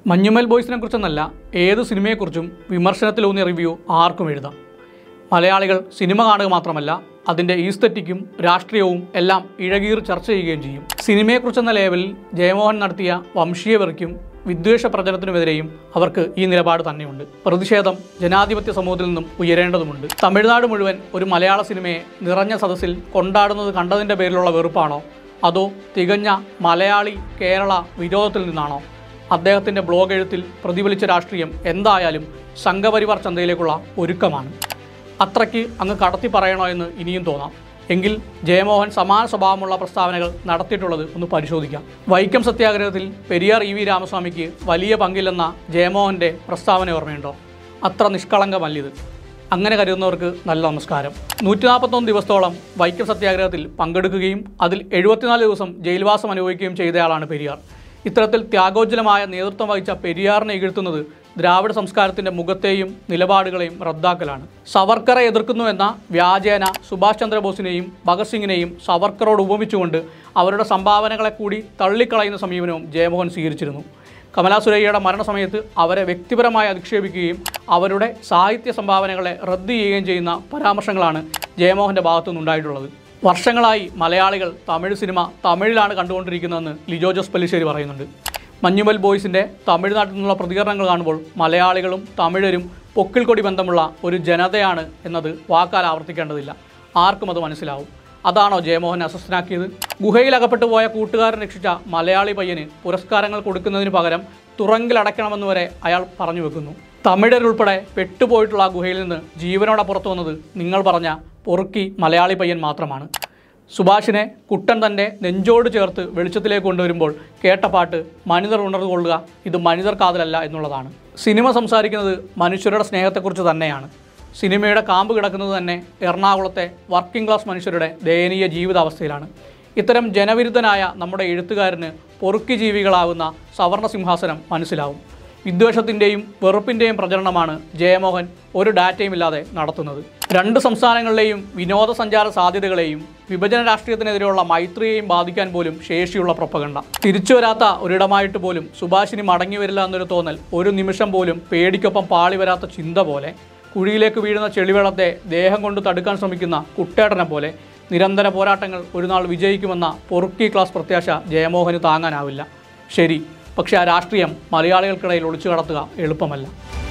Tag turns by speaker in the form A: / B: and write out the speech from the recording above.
A: മഞ്ഞുമൽ ബോയ്സിനെ കുറിച്ചെന്നല്ല ഏത് സിനിമയെക്കുറിച്ചും വിമർശനത്തിലൂന്നിയ റിവ്യൂ ആർക്കും എഴുതാം മലയാളികൾ സിനിമ കാണുക മാത്രമല്ല അതിൻ്റെ ഈസ്തറ്റിക്കും രാഷ്ട്രീയവും എല്ലാം ഇഴകീർ ചർച്ച ചെയ്യുകയും ചെയ്യും സിനിമയെക്കുറിച്ചെന്ന ലേവലിൽ ജയമോഹൻ നടത്തിയ വംശീയ വെറിക്കും വിദ്വേഷ പ്രചരണത്തിനുമെതിരെയും അവർക്ക് ഈ നിലപാട് തന്നെയുണ്ട് പ്രതിഷേധം ജനാധിപത്യ സമൂഹത്തിൽ നിന്നും ഉയരേണ്ടതുമുണ്ട് തമിഴ്നാട് മുഴുവൻ ഒരു മലയാള സിനിമയെ നിറഞ്ഞ സദസ്സിൽ കൊണ്ടാടുന്നത് കണ്ടതിൻ്റെ പേരിലുള്ള വെറുപ്പാണോ അതോ തികഞ്ഞ മലയാളി കേരള വിരോധത്തിൽ നിന്നാണോ അദ്ദേഹത്തിൻ്റെ ബ്ലോഗ് എഴുത്തിൽ പ്രതിഫലിച്ച രാഷ്ട്രീയം എന്തായാലും സംഘപരിവാർ ചന്തയിലേക്കുള്ള ഒരുക്കമാണ് അത്രയ്ക്ക് അങ്ങ് കടത്തി പറയണോ എന്ന് ഇനിയും തോന്നാം എങ്കിൽ ജയമോഹൻ സമാന സ്വഭാവമുള്ള പ്രസ്താവനകൾ നടത്തിയിട്ടുള്ളത് ഒന്ന് പരിശോധിക്കാം വൈക്കം സത്യാഗ്രഹത്തിൽ പെരിയാർ ഇ വി രാമസ്വാമിക്ക് വലിയ പങ്കില്ലെന്ന ജയമോഹൻ്റെ പ്രസ്താവന ഓർമ്മയുണ്ടോ അത്ര നിഷ്കളങ്കമല്ലിത് അങ്ങനെ കരുതുന്നവർക്ക് നല്ല നമസ്കാരം നൂറ്റി നാൽപ്പത്തൊന്ന് ദിവസത്തോളം വൈക്കം സത്യാഗ്രഹത്തിൽ പങ്കെടുക്കുകയും അതിൽ എഴുപത്തിനാല് ദിവസം ജയിൽവാസം അനുഭവിക്കുകയും ചെയ്തയാളാണ് പെരിയാർ ഇത്തരത്തിൽ ത്യാഗോജ്ജലമായ നേതൃത്വം വഹിച്ച പെരിയാറിനെ ഇകഴ്ത്തുന്നത് ദ്രാവിഡ സംസ്കാരത്തിന്റെ മുഖത്തെയും നിലപാടുകളെയും റദ്ദാക്കലാണ് സവർക്കറെ എതിർക്കുന്നുവെന്ന വ്യാജേന സുഭാഷ് ചന്ദ്രബോസിനെയും ഭഗത് സിംഗിനെയും സവർക്കറോട് ഉപമിച്ചുകൊണ്ട് അവരുടെ സംഭാവനകളെ കൂടി തള്ളിക്കളയുന്ന സമീപനവും ജയമോഹൻ സ്വീകരിച്ചിരുന്നു കമലാ സുരയ്യയുടെ മരണസമയത്ത് അവരെ വ്യക്തിപരമായി അധിക്ഷേപിക്കുകയും അവരുടെ സാഹിത്യ സംഭാവനകളെ റദ്ദ് ചെയ്യുകയും ചെയ്യുന്ന പരാമർശങ്ങളാണ് ജയമോഹൻ്റെ ഭാഗത്തു നിന്നുണ്ടായിട്ടുള്ളത് വർഷങ്ങളായി മലയാളികൾ തമിഴ് സിനിമ തമിഴിലാണ് കണ്ടുകൊണ്ടിരിക്കുന്നതെന്ന് ലിജോ ജോസ് പല്ലിശ്ശേരി പറയുന്നുണ്ട് മഞ്ഞുമൽ ബോയ്സിൻ്റെ തമിഴ്നാട്ടിൽ നിന്നുള്ള പ്രതികരണങ്ങൾ കാണുമ്പോൾ മലയാളികളും തമിഴരും പൊക്കിൾക്കൊടി ബന്ധമുള്ള ഒരു ജനതയാണ് എന്നത് വാക്കാൽ ആവർത്തിക്കേണ്ടതില്ല ആർക്കും അത് മനസ്സിലാവും അതാണോ ജയമോഹൻ അസ്വസ്ഥനാക്കിയത് ഗുഹയിൽ അകപ്പെട്ടു പോയ കൂട്ടുകാരൻ രക്ഷിച്ച മലയാളി പയ്യന് പുരസ്കാരങ്ങൾ കൊടുക്കുന്നതിന് പകരം തുറങ്കിലടയ്ക്കണമെന്ന് വരെ അയാൾ പറഞ്ഞു വെക്കുന്നു തമിഴരുൾപ്പെടെ പെട്ടുപോയിട്ടുള്ള ആ ഗുഹയിൽ നിന്ന് ജീവനോടെ പുറത്തു വന്നത് നിങ്ങൾ പറഞ്ഞ പൊറുക്കി മലയാളി പയ്യൻ മാത്രമാണ് സുഭാഷിനെ കുട്ടൻ തൻ്റെ നെഞ്ചോട് ചേർത്ത് വെളിച്ചത്തിലേക്ക് കൊണ്ടുവരുമ്പോൾ കേട്ട പാട്ട് മനിതർ ഉണർന്നുകൊള്ളുക ഇത് മനിതർ കാതലല്ല എന്നുള്ളതാണ് സിനിമ സംസാരിക്കുന്നത് മനുഷ്യരുടെ സ്നേഹത്തെക്കുറിച്ച് തന്നെയാണ് സിനിമയുടെ കാമ്പ് കിടക്കുന്നത് തന്നെ എറണാകുളത്തെ വർക്കിംഗ് ക്ലാസ് മനുഷ്യരുടെ ദയനീയ ജീവിതാവസ്ഥയിലാണ് ഇത്തരം ജനവിരുദ്ധനായ നമ്മുടെ എഴുത്തുകാരന് പൊറുക്കി ജീവികളാവുന്ന സവർണ സിംഹാസനം മനസ്സിലാവും വിദ്വേഷത്തിൻ്റെയും വെറുപ്പിൻ്റെയും പ്രചരണമാണ് ജയമോഹൻ ഒരു ഡാറ്റയും ഇല്ലാതെ നടത്തുന്നത് രണ്ട് സംസ്ഥാനങ്ങളിലെയും വിനോദസഞ്ചാര സാധ്യതകളെയും വിഭജന രാഷ്ട്രീയത്തിനെതിരെയുള്ള മൈത്രിയെയും ബാധിക്കാൻ പോലും ശേഷിയുള്ള പ്രൊപ്പകണ്ട തിരിച്ചു വരാത്ത ഒരിടമായിട്ട് പോലും സുഭാഷിനി മടങ്ങി വരില്ല എന്നൊരു തോന്നൽ ഒരു നിമിഷം പോലും പേടിക്കൊപ്പം പാളി വരാത്ത ചിന്ത പോലെ കുഴിയിലേക്ക് വീഴുന്ന ചെളിവെള്ളത്തെ ദേഹം കൊണ്ട് തടുക്കാൻ ശ്രമിക്കുന്ന കുട്ടേട്ടനെ പോലെ നിരന്തര പോരാട്ടങ്ങൾ ഒരു നാൾ വിജയിക്കുമെന്ന പൊറുക്കി ക്ലാസ് പ്രത്യാശ ജയമോഹന് താങ്ങാനാവില്ല ശരി പക്ഷേ ആ രാഷ്ട്രീയം മലയാളികൾക്കിടയിൽ ഒളിച്ചു കടത്തുക എളുപ്പമല്ല